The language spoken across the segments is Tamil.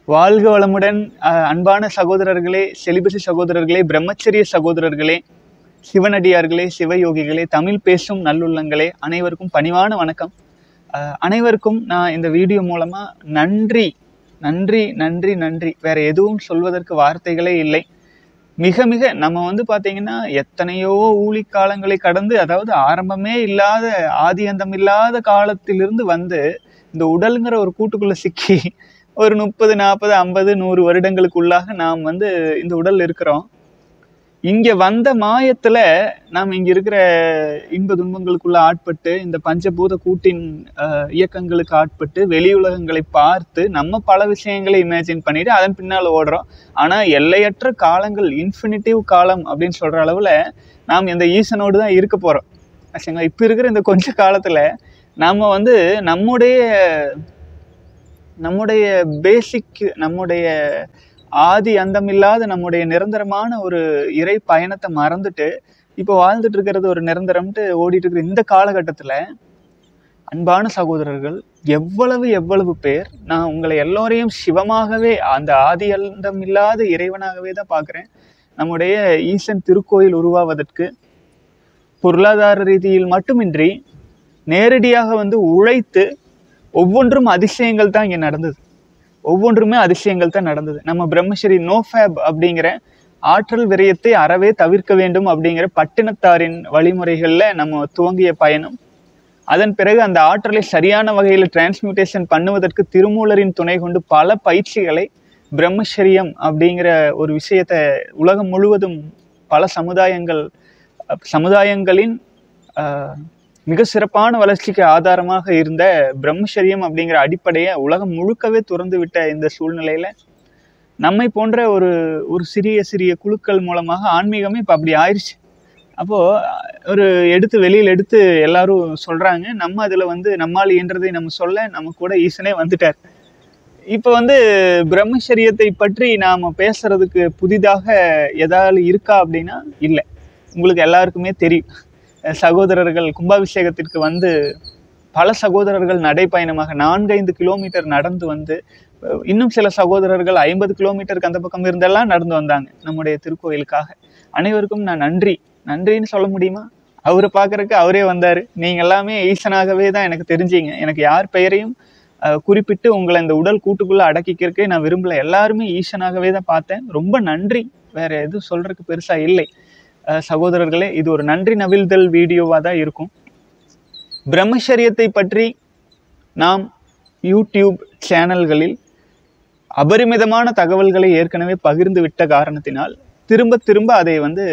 வாழ்க வளமுடன் அஹ், அன்பான சகோதரர்களே செலிபசி சகோதரர்களே பிரம்மச்சரிய சகோதரர்களே சிவனடியார்களே சிவயோகிகளே தமிழ் பேசும் நல்லுள்ளங்களே அனைவருக்கும் பணிவான வணக்கம் அஹ், அனைவருக்கும் நான் இந்த வீடியோ மூலமா நன்றி நன்றி நன்றி நன்றி வேற எதுவும் சொல்வதற்கு வார்த்தைகளே இல்லை மிக மிக நம்ம வந்து பாத்தீங்கன்னா எத்தனையோ ஊழி காலங்களை கடந்து அதாவது ஆரம்பமே இல்லாத ஆதி அந்தம் இல்லாத காலத்திலிருந்து வந்து இந்த உடலுங்கிற ஒரு கூட்டுக்குள்ள சிக்கி ஒரு முப்பது நாற்பது ஐம்பது நூறு வருடங்களுக்குள்ளாக நாம் வந்து இந்த உடல் இருக்கிறோம் இங்க வந்த மாயத்துல நாம் இங்க இருக்கிற இன்ப துன்பங்களுக்குள்ள ஆட்பட்டு இந்த பஞ்சபூத கூட்டின் அஹ், இயக்கங்களுக்கு ஆட்பட்டு வெளி உலகங்களை பார்த்து நம்ம பல விஷயங்களை இமேஜின் பண்ணிட்டு அதன் பின்னால் ஓடுறோம் ஆனா எல்லையற்ற காலங்கள் இன்ஃபினிட்டிவ் காலம் அப்படின்னு சொல்ற அளவுல நாம் இந்த ஈசனோடு தான் இருக்க போறோம் ஆச்சுங்களா இப்ப இருக்கிற இந்த கொஞ்ச காலத்துல நாம வந்து நம்முடைய நம்முடைய பேசிக் நம்முடைய ஆதி அந்தமில்லாத நம்முடைய நிரந்தரமான ஒரு இறை பயணத்தை மறந்துட்டு இப்போ வாழ்ந்துட்டு இருக்கிறது ஒரு நிரந்தரம்ட்டு ஓடிட்டு இருக்கிற இந்த காலகட்டத்துல அன்பான சகோதரர்கள் எவ்வளவு எவ்வளவு பேர் நான் உங்களை எல்லோரையும் சிவமாகவே அந்த ஆதி அந்தம் இல்லாத இறைவனாகவே தான் பார்க்குறேன் நம்முடைய ஈசன் திருக்கோயில் உருவாவதற்கு பொருளாதார ரீதியில் மட்டுமின்றி நேரடியாக வந்து உழைத்து ஒவ்வொன்றும் அதிசயங்கள் தான் இங்கே நடந்தது ஒவ்வொன்றுமே அதிசயங்கள் தான் நடந்தது நம்ம பிரம்மஸ்ரீ நோஃபேப் அப்படிங்கிற ஆற்றல் விரயத்தை அறவே தவிர்க்க வேண்டும் அப்படிங்கிற பட்டினத்தாரின் வழிமுறைகளில் நம்ம துவங்கிய பயணம் அதன் பிறகு அந்த ஆற்றலை சரியான வகையில் டிரான்ஸ்மியூட்டேஷன் பண்ணுவதற்கு திருமூலரின் துணை கொண்டு பல பயிற்சிகளை பிரம்மச்சரியம் அப்படிங்கிற ஒரு விஷயத்தை உலகம் முழுவதும் பல சமுதாயங்கள் அஹ், சமுதாயங்களின் அஹ், மிக சிறப்பான வளர்ச்சிக்கு ஆதாரமாக இருந்த பிரம்மச்சரியம் அப்படிங்கிற அடிப்படையை உலகம் முழுக்கவே துறந்து விட்ட இந்த சூழ்நிலையில நம்மை போன்ற ஒரு ஒரு சிறிய சிறிய குழுக்கள் மூலமாக ஆன்மீகமே இப்போ அப்படி ஆயிடுச்சு அப்போ ஒரு எடுத்து வெளியில் எடுத்து எல்லாரும் சொல்றாங்க நம்ம அதுல வந்து நம்மால் இயன்றதை நம்ம சொல்ல நம்ம கூட ஈசனே வந்துட்டார் இப்போ வந்து பிரம்மச்சரியத்தை பற்றி நாம பேசுறதுக்கு புதிதாக ஏதாவது இருக்கா அப்படின்னா இல்லை உங்களுக்கு எல்லாருக்குமே தெரியும் சகோதரர்கள் கும்பாபிஷேகத்திற்கு வந்து பல சகோதரர்கள் நடைப்பயணமாக நான்கைந்து கிலோமீட்டர் நடந்து வந்து அஹ், இன்னும் சில சகோதரர்கள் ஐம்பது கிலோமீட்டருக்கு அந்த பக்கம் இருந்தெல்லாம் நடந்து வந்தாங்க நம்முடைய திருக்கோயிலுக்காக அனைவருக்கும் நான் நன்றி நன்றின்னு சொல்ல முடியுமா அவரை பார்க்கறதுக்கு அவரே வந்தாரு நீங்க எல்லாமே ஈசனாகவே தான் எனக்கு தெரிஞ்சீங்க எனக்கு யார் பெயரையும் அஹ், குறிப்பிட்டு உங்களை இந்த உடல் கூட்டுக்குள்ள அடக்கிக்கிறதுக்கே நான் விரும்பல எல்லாருமே ஈசனாகவே தான் பார்த்தேன் ரொம்ப நன்றி வேற எதுவும் சொல்றதுக்கு பெருசா இல்லை அஹ், சகோதரர்களே இது ஒரு நன்றி நவிழ்தல் வீடியோவா தான் இருக்கும் பிரம்மச்சரியத்தை பற்றி நாம் யூடியூப் சேனல்களில் அபரிமிதமான தகவல்களை ஏற்கனவே பகிர்ந்து விட்ட காரணத்தினால் திரும்ப திரும்ப அதை வந்து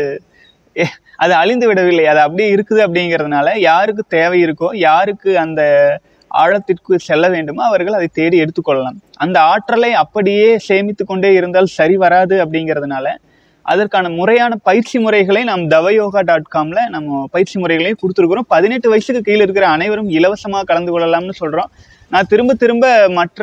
எ- அது அழிந்து விடவில்லை அது அப்படியே இருக்குது அப்படிங்கிறதுனால யாருக்கு தேவை இருக்கோ யாருக்கு அந்த ஆழத்திற்கு செல்ல வேண்டுமோ அவர்கள் அதை தேடி எடுத்துக்கொள்ளலாம் அந்த ஆற்றலை அப்படியே சேமித்து கொண்டே இருந்தால் சரி வராது அப்படிங்கிறதுனால அதற்கான முறையான பயிற்சி முறைகளை நாம் தவயோகா டாட் காம்ல நம்ம பயிற்சி முறைகளையும் கொடுத்துருக்குறோம் பதினெட்டு வயசுக்கு கீழே இருக்கிற அனைவரும் இலவசமாக கலந்து கொள்ளலாம்னு சொல்றோம் நான் திரும்ப திரும்ப மற்ற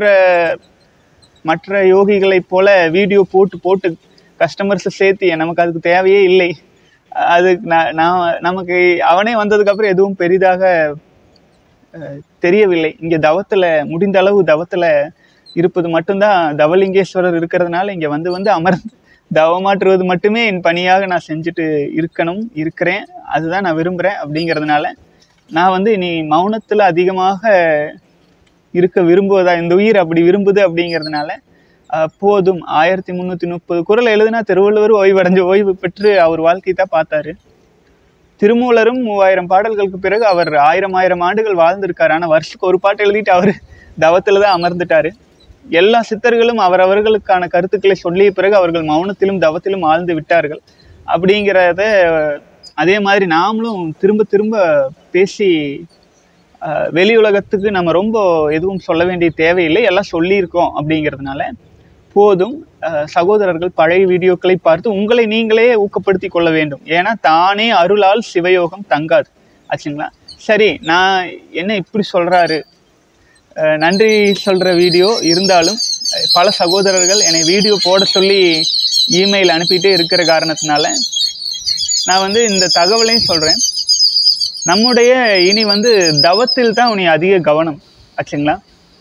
மற்ற யோகிகளைப் போல வீடியோ போட்டு போட்டு கஸ்டமர்ஸை சேர்த்து நமக்கு அதுக்கு தேவையே இல்லை அது நான் நான் நமக்கு அவனே வந்ததுக்கு அப்புறம் எதுவும் பெரிதாக அஹ், தெரியவில்லை இங்க தவத்துல முடிந்த அளவு தவத்துல இருப்பது மட்டும்தான் தவலிங்கேஸ்வரர் இருக்கிறதுனால இங்க வந்து வந்து அமர்ந்து தவமாற்றுவது மட்டுமே என் பணியாக நான் செஞ்சுட்டு இருக்கணும் இருக்கிறேன் அதுதான் நான் விரும்புறேன் அப்படிங்கிறதுனால நான் வந்து இனி மௌனத்துல அதிகமாக இருக்க விரும்புவதா இந்த உயிர் அப்படி விரும்புது அப்படிங்கிறதுனால அஹ், போதும் ஆயிரத்தி முந்நூற்றி முப்பது குரல் எழுதுனா திருவள்ளுவர் ஓய்வடைஞ்சு ஓய்வு பெற்று அவர் வாழ்க்கை தான் பார்த்தாரு திருமூலரும் மூவாயிரம் பாடல்களுக்கு பிறகு அவர் ஆயிரம் ஆயிரம் ஆண்டுகள் வாழ்ந்திருக்காரு ஆனால் வருஷத்துக்கு ஒரு பாட்டு எழுதிட்டு அவர் தவத்தில் தான் அமர்ந்துட்டாரு எல்லா சித்தர்களும் அவரவர்களுக்கான கருத்துக்களை சொல்லிய பிறகு அவர்கள் மௌனத்திலும் தவத்திலும் ஆழ்ந்து விட்டார்கள் அப்படிங்கிறத அதே மாதிரி நாமளும் திரும்ப திரும்ப பேசி அஹ், வெளி உலகத்துக்கு நம்ம ரொம்ப எதுவும் சொல்ல வேண்டிய தேவையில்லை எல்லாம் சொல்லியிருக்கோம் அப்படிங்கிறதுனால போதும் அஹ், சகோதரர்கள் பழைய வீடியோக்களை பார்த்து உங்களை நீங்களே ஊக்கப்படுத்தி கொள்ள வேண்டும் ஏன்னா தானே அருளால் சிவயோகம் தங்காது ஆச்சுங்களா சரி நான் என்ன இப்படி சொல்றாரு அஹ், நன்றி சொல்ற வீடியோ இருந்தாலும் அஹ், பல சகோதரர்கள் என்னை வீடியோ போட சொல்லி இமெயில் அனுப்பிட்டே இருக்கிற காரணத்தினால நான் வந்து இந்த தகவலையும் சொல்றேன் நம்முடைய இனி வந்து தவத்தில் தான் உனி அதிக கவனம் ஆச்சுங்களா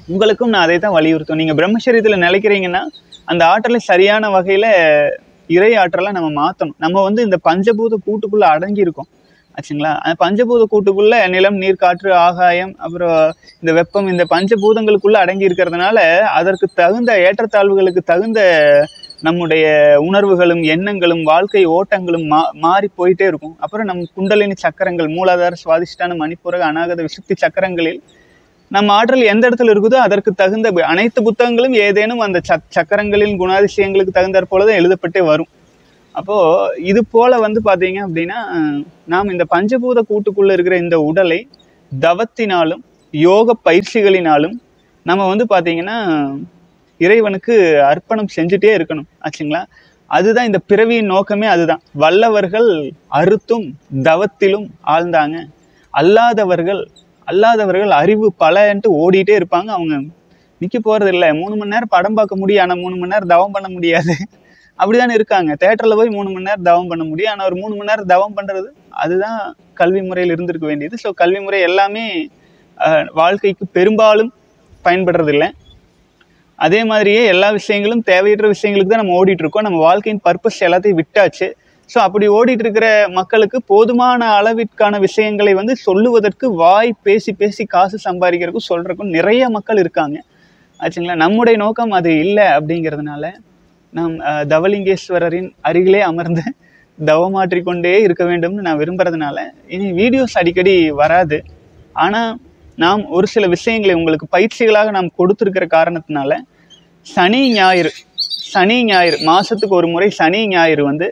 உங்களுக்கும் நான் அதை தான் வலியுறுத்தும் நீங்கள் பிரம்மச்சரியத்தில் நிலைக்கிறீங்கன்னா அந்த ஆற்றலை சரியான வகையில் இறை ஆற்றலை நம்ம மாற்றணும் நம்ம வந்து இந்த பஞ்சபூத கூட்டுக்குள்ளே அடங்கி இருக்கோம் ஆச்சுங்களா அந்த பஞ்சபூத கூட்டுக்குள்ள நிலம் நீர் காற்று ஆகாயம் அப்புறம் இந்த வெப்பம் இந்த பஞ்சபூதங்களுக்குள்ள அடங்கி இருக்கிறதுனால அதற்கு தகுந்த ஏற்றத்தாழ்வுகளுக்கு தகுந்த நம்முடைய உணர்வுகளும் எண்ணங்களும் வாழ்க்கை ஓட்டங்களும் மா மாறி போயிட்டே இருக்கும் அப்புறம் நம் குண்டலினி சக்கரங்கள் மூலாதார சுவாதிஷ்டான மணிப்புரக அநாகத விசுக்தி சக்கரங்களில் நம்ம ஆற்றல் எந்த இடத்துல இருக்குதோ அதற்கு தகுந்த ப- அனைத்து புத்தகங்களும் ஏதேனும் அந்த சக் சக்கரங்களின் குணாதிசயங்களுக்கு தகுந்தாற் போல தான் எழுதப்பட்டே வரும் அப்போ இது போல வந்து பாத்தீங்க அப்படின்னா நாம் இந்த பஞ்சபூத கூட்டுக்குள்ள இருக்கிற இந்த உடலை தவத்தினாலும் யோக பயிற்சிகளினாலும் நம்ம வந்து பாத்தீங்கன்னா இறைவனுக்கு அர்ப்பணம் செஞ்சுட்டே இருக்கணும் ஆச்சுங்களா அதுதான் இந்த பிறவியின் நோக்கமே அதுதான் வல்லவர்கள் அறுத்தும் தவத்திலும் ஆழ்ந்தாங்க அல்லாதவர்கள் அல்லாதவர்கள் அறிவு பலன்ட்டு ஓடிட்டே இருப்பாங்க அவங்க நிக்க போறது இல்லை மூணு மணி நேரம் படம் பார்க்க முடியும் ஆனா மூணு மணி நேரம் தவம் பண்ண முடியாது அப்படிதானே இருக்காங்க தேட்டர்ல போய் மூணு மணி நேரம் தவம் பண்ண முடியும் ஆனா ஒரு மூணு மணி நேரம் தவம் பண்றது அதுதான் கல்வி முறையில் இருந்திருக்க வேண்டியது ஸோ கல்வி முறை எல்லாமே அஹ், வாழ்க்கைக்கு பெரும்பாலும் பயன்படுறது இல்லை அதே மாதிரியே எல்லா விஷயங்களும் தேவையற்ற விஷயங்களுக்கு தான் நம்ம ஓடிட்டு இருக்கோம் நம்ம வாழ்க்கையின் பர்பஸ் எல்லாத்தையும் விட்டாச்சு ஸோ அப்படி ஓடிட்டு இருக்கிற மக்களுக்கு போதுமான அளவிற்கான விஷயங்களை வந்து சொல்லுவதற்கு வாய் பேசி பேசி காசு சம்பாதிக்கிறதுக்கும் சொல்றதுக்கும் நிறைய மக்கள் இருக்காங்க ஆச்சுங்களா நம்முடைய நோக்கம் அது இல்லை அப்படிங்கிறதுனால நாம் அஹ், தவலிங்கேஸ்வரரின் அருகிலே அமர்ந்து தவமாற்றிக் கொண்டே இருக்க வேண்டும்னு நான் விரும்புறதுனால இனி வீடியோஸ் அடிக்கடி வராது ஆனால் நாம் ஒரு சில விஷயங்களை உங்களுக்கு பயிற்சிகளாக நாம் கொடுத்துருக்கிற காரணத்தினால சனி ஞாயிறு சனி ஞாயிறு மாதத்துக்கு ஒரு முறை சனி ஞாயிறு வந்து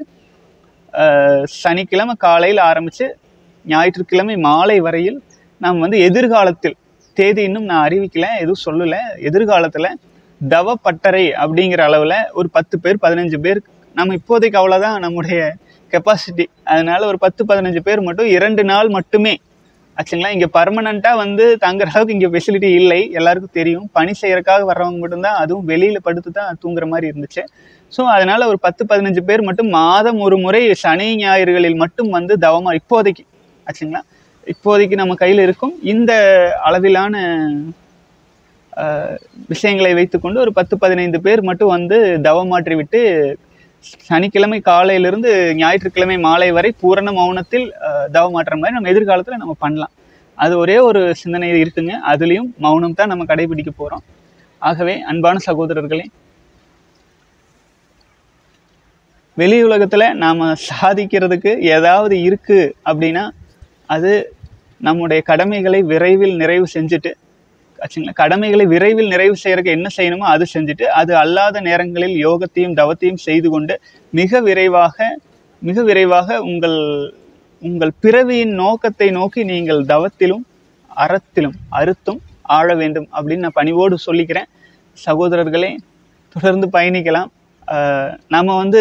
அஹ், சனிக்கிழமை காலையில் ஆரம்பித்து ஞாயிற்றுக்கிழமை மாலை வரையில் நாம் வந்து எதிர்காலத்தில் தேதி இன்னும் நான் அறிவிக்கல எதுவும் சொல்லலை எதிர்காலத்தில் தவ பட்டறை அப்படிங்கிற அளவில் ஒரு பத்து பேர் பதினஞ்சு பேர் நம்ம இப்போதைக்கு அவ்வளோதான் நம்முடைய கெப்பாசிட்டி அதனால ஒரு பத்து பதினஞ்சு பேர் மட்டும் இரண்டு நாள் மட்டுமே ஆச்சுங்களா இங்கே பர்மனண்ட்டாக வந்து தங்குற அளவுக்கு இங்கே ஃபெசிலிட்டி இல்லை எல்லாருக்கும் தெரியும் பணி செய்யறதுக்காக வர்றவங்க மட்டும்தான் அதுவும் வெளியில் படுத்து தான் தூங்குற மாதிரி இருந்துச்சு ஸோ அதனால ஒரு பத்து பதினஞ்சு பேர் மட்டும் மாதம் ஒரு முறை சனி ஞாயிறுகளில் மட்டும் வந்து தவமா இப்போதைக்கு ஆச்சுங்களா இப்போதைக்கு நம்ம கையில் இருக்கும் இந்த அளவிலான ஆஹ், விஷயங்களை வைத்துக்கொண்டு ஒரு பத்து பதினைந்து பேர் மட்டும் வந்து தவமாற்றி விட்டு சனிக்கிழமை காலையிலிருந்து ஞாயிற்றுக்கிழமை மாலை வரை பூரண மௌனத்தில் ஆஹ், தவமாற்ற மாதிரி நம்ம எதிர்காலத்தில் நம்ம பண்ணலாம் அது ஒரே ஒரு சிந்தனை இருக்குங்க அதுலேயும் மௌனம் தான் நம்ம கடைபிடிக்க போகிறோம் ஆகவே அன்பான சகோதரர்களே வெளி உலகத்தில் நாம் சாதிக்கிறதுக்கு ஏதாவது இருக்குது அப்படின்னா அது நம்முடைய கடமைகளை விரைவில் நிறைவு செஞ்சுட்டு ஆச்சுங்களா கடமைகளை விரைவில் நிறைவு செய்யறதுக்கு என்ன செய்யணுமோ அது செஞ்சுட்டு அது அல்லாத நேரங்களில் யோகத்தையும் தவத்தையும் செய்து கொண்டு மிக விரைவாக மிக விரைவாக உங்கள் உங்கள் பிறவியின் நோக்கத்தை நோக்கி நீங்கள் தவத்திலும் அறத்திலும் அறுத்தும் ஆழ வேண்டும் அப்படின்னு நான் பணிவோடு சொல்லிக்கிறேன் சகோதரர்களே தொடர்ந்து பயணிக்கலாம் ஆஹ் நாம வந்து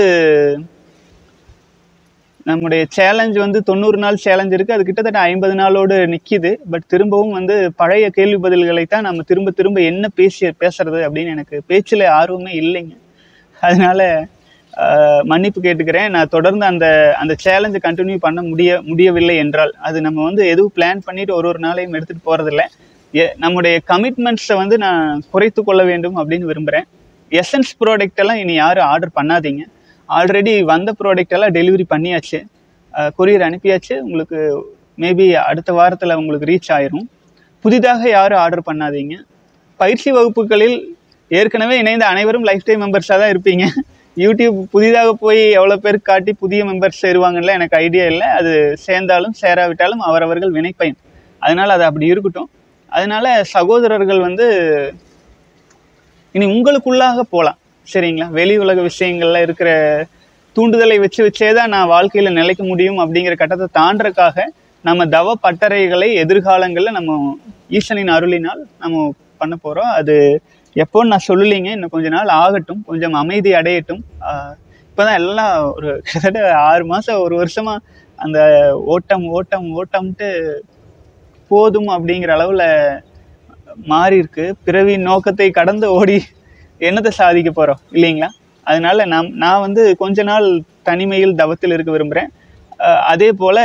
நம்முடைய சேலஞ்ச் வந்து தொண்ணூறு நாள் சேலஞ்ச் இருக்குது அது கிட்டத்தட்ட ஐம்பது நாளோடு நிற்கிது பட் திரும்பவும் வந்து பழைய கேள்வி பதில்களை தான் நம்ம திரும்ப திரும்ப என்ன பேசி பேசுறது அப்படின்னு எனக்கு பேச்சில் ஆர்வமே இல்லைங்க அதனால ஆஹ், மன்னிப்பு கேட்டுக்கிறேன் நான் தொடர்ந்து அந்த அந்த சேலஞ்சை கண்டினியூ பண்ண முடிய முடியவில்லை என்றால் அது நம்ம வந்து எதுவும் பிளான் பண்ணிட்டு ஒரு ஒரு நாளையும் எடுத்துகிட்டு போகிறதில்ல நம்முடைய கமிட்மெண்ட்ஸை வந்து நான் குறைத்து கொள்ள வேண்டும் அப்படின்னு விரும்புகிறேன் எசன்ஸ் ப்ராடக்ட் எல்லாம் இனி யாரும் ஆர்டர் பண்ணாதீங்க ஆல்ரெடி வந்த ப்ராடக்ட் எல்லாம் டெலிவரி பண்ணியாச்சு கொரியர் அனுப்பியாச்சு உங்களுக்கு மேபி அடுத்த வாரத்தில் உங்களுக்கு ரீச் ஆயிரும் புதிதாக யாரும் ஆர்டர் பண்ணாதீங்க பயிற்சி வகுப்புகளில் ஏற்கனவே இணைந்த அனைவரும் லைஃப் டைம் மெம்பர்ஸாக தான் இருப்பீங்க யூடியூப் புதிதாக போய் எவ்வளோ பேர் காட்டி புதிய மெம்பர்ஸ் சேருவாங்கல்ல எனக்கு ஐடியா இல்லை அது சேர்ந்தாலும் சேராவிட்டாலும் அவரவர்கள் வினைப்பயன் அதனால் அது அப்படி இருக்கட்டும் அதனால சகோதரர்கள் வந்து இனி உங்களுக்குள்ளாக போகலாம் சரிங்களா வெளி உலக விஷயங்கள்ல இருக்கிற தூண்டுதலை வச்சு வச்சே தான் நான் வாழ்க்கையில் நிலைக்க முடியும் அப்படிங்கிற கட்டத்தை தாண்டறதுக்காக நம்ம தவ பட்டறைகளை எதிர்காலங்களில் நம்ம ஈசனின் அருளினால் நம்ம பண்ண போகிறோம் அது எப்போன்னு நான் சொல்லலைங்க இன்னும் கொஞ்ச நாள் ஆகட்டும் கொஞ்சம் அமைதி அடையட்டும் ஆஹ் இப்போதான் எல்லாம் ஒரு கிட்டத்தட்ட ஆறு மாதம் ஒரு வருஷமாக அந்த ஓட்டம் ஓட்டம் ஓட்டம்ட்டு போதும் அப்படிங்கிற அளவில் மாறி இருக்கு பிறவியின் நோக்கத்தை கடந்து ஓடி என்னத்தை சாதிக்க போகிறோம் இல்லைங்களா அதனால நாம் நான் வந்து கொஞ்ச நாள் தனிமையில் தவத்தில் இருக்க விரும்புகிறேன் அதே போல்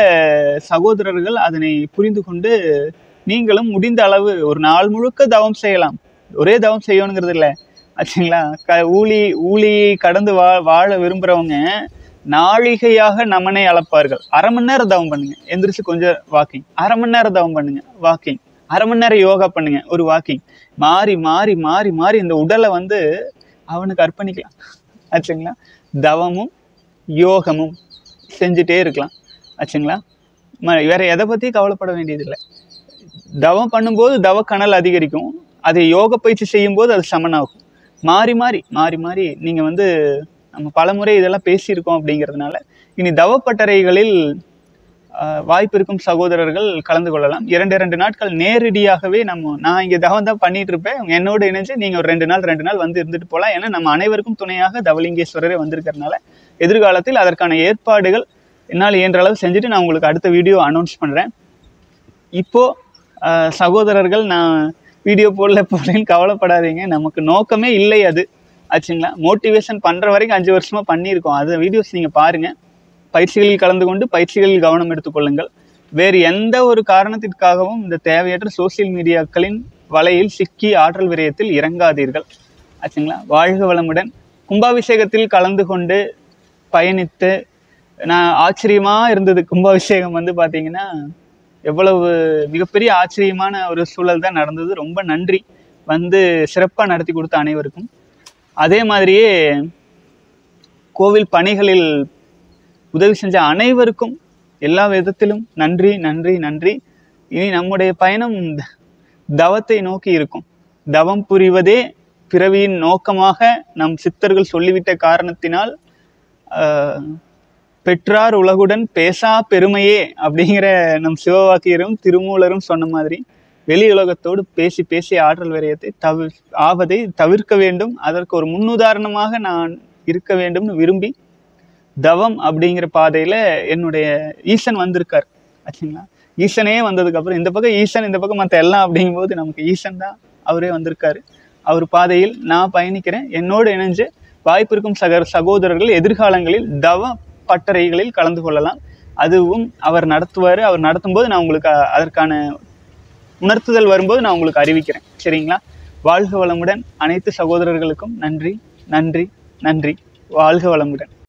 சகோதரர்கள் அதனை புரிந்து கொண்டு நீங்களும் முடிந்த அளவு ஒரு நாள் முழுக்க தவம் செய்யலாம் ஒரே தவம் செய்யணுங்கிறது இல்லை ஆச்சுங்களா க ஊழி ஊழி கடந்து வா வாழ விரும்புகிறவங்க நாழிகையாக நமனை அளப்பார்கள் அரை மணி நேரம் தவம் பண்ணுங்க எந்திரிச்சு கொஞ்சம் வாக்கிங் அரை மணி நேரம் தவம் பண்ணுங்க வாக்கிங் அரை மணி நேரம் யோகா பண்ணுங்க ஒரு வாக்கிங் மாறி மாறி மாறி மாறி இந்த உடலை வந்து அவனுக்கு அர்ப்பணிக்கலாம் ஆச்சுங்களா தவமும் யோகமும் செஞ்சுட்டே இருக்கலாம் ஆச்சுங்களா ம- வேற எதை பற்றியும் கவலைப்பட வேண்டியதில்லை தவம் பண்ணும்போது தவக்கணல் அதிகரிக்கும் அதை யோக பயிற்சி செய்யும்போது அது சமனாகும் மாறி மாறி மாறி மாறி நீங்கள் வந்து நம்ம பலமுறை இதெல்லாம் பேசியிருக்கோம் அப்படிங்கிறதுனால இனி தவப்பட்டறைகளில் ஆஹ், வாய்ப்பு இருக்கும் சகோதரர்கள் கலந்து கொள்ளலாம் இரண்டு இரண்டு நாட்கள் நேரடியாகவே நம்ம நான் இங்கே தவம் தான் பண்ணிட்டு இருப்பேன் என்னோட இணைஞ்சு நீங்கள் ஒரு ரெண்டு நாள் ரெண்டு நாள் வந்து இருந்துட்டு போகலாம் ஏன்னா நம்ம அனைவருக்கும் துணையாக தவலிங்கேஸ்வரரே வந்திருக்கிறதுனால எதிர்காலத்தில் அதற்கான ஏற்பாடுகள் என்னால் இயன்ற அளவு செஞ்சுட்டு நான் உங்களுக்கு அடுத்த வீடியோ அனௌன்ஸ் பண்ணுறேன் இப்போ ஆஹ், சகோதரர்கள் நான் வீடியோ போடல போடலன்னு கவலைப்படாதீங்க நமக்கு நோக்கமே இல்லை அது ஆச்சுங்களா மோட்டிவேஷன் பண்ணுற வரைக்கும் அஞ்சு வருஷமாக பண்ணியிருக்கோம் அது வீடியோஸ் நீங்கள் பாருங்கள் பயிற்சிகளில் கலந்து கொண்டு பயிற்சிகளில் கவனம் எடுத்துக்கொள்ளுங்கள் வேறு எந்த ஒரு காரணத்திற்காகவும் இந்த தேவையற்ற சோசியல் மீடியாக்களின் வலையில் சிக்கி ஆற்றல் விரயத்தில் இறங்காதீர்கள் ஆச்சுங்களா வாழ்க வளமுடன் கும்பாபிஷேகத்தில் கலந்து கொண்டு பயணித்து நான் ஆச்சரியமாக இருந்தது கும்பாபிஷேகம் வந்து பார்த்தீங்கன்னா எவ்வளவு மிகப்பெரிய ஆச்சரியமான ஒரு சூழல் தான் நடந்தது ரொம்ப நன்றி வந்து சிறப்பாக நடத்தி கொடுத்த அனைவருக்கும் அதே மாதிரியே கோவில் பணிகளில் உதவி செஞ்ச அனைவருக்கும் எல்லா விதத்திலும் நன்றி நன்றி நன்றி இனி நம்முடைய பயணம் த- தவத்தை நோக்கி இருக்கும் தவம் புரிவதே பிறவியின் நோக்கமாக நம் சித்தர்கள் சொல்லிவிட்ட காரணத்தினால் ஆஹ், பெற்றார் உலகுடன் பேசா பெருமையே அப்படிங்கிற நம் சிவவாக்கியரும் திருமூலரும் சொன்ன மாதிரி வெளி உலகத்தோடு பேசி பேசி ஆற்றல் விரயத்தை தவி ஆவதை தவிர்க்க வேண்டும் அதற்கு ஒரு முன்னுதாரணமாக நான் இருக்க வேண்டும்னு விரும்பி தவம் அப்படிங்கிற பாதையில என்னுடைய ஈசன் வந்திருக்கார் ஆச்சுங்களா ஈசனே வந்ததுக்கப்புறம் இந்த பக்கம் ஈசன் இந்த பக்கம் மற்ற எல்லாம் அப்படிங்கும்போது நமக்கு ஈசன் தான் அவரே வந்திருக்காரு அவர் பாதையில் நான் பயணிக்கிறேன் என்னோடு இணைஞ்சு வாய்ப்பு இருக்கும் சக சகோதரர்கள் எதிர்காலங்களில் தவ பட்டறைகளில் கலந்து கொள்ளலாம் அதுவும் அவர் நடத்துவார் அவர் நடத்தும்போது நான் உங்களுக்கு அ- அதற்கான உணர்த்துதல் வரும்போது நான் உங்களுக்கு அறிவிக்கிறேன் சரிங்களா வாழ்க வளமுடன் அனைத்து சகோதரர்களுக்கும் நன்றி நன்றி நன்றி வாழ்க வளமுடன்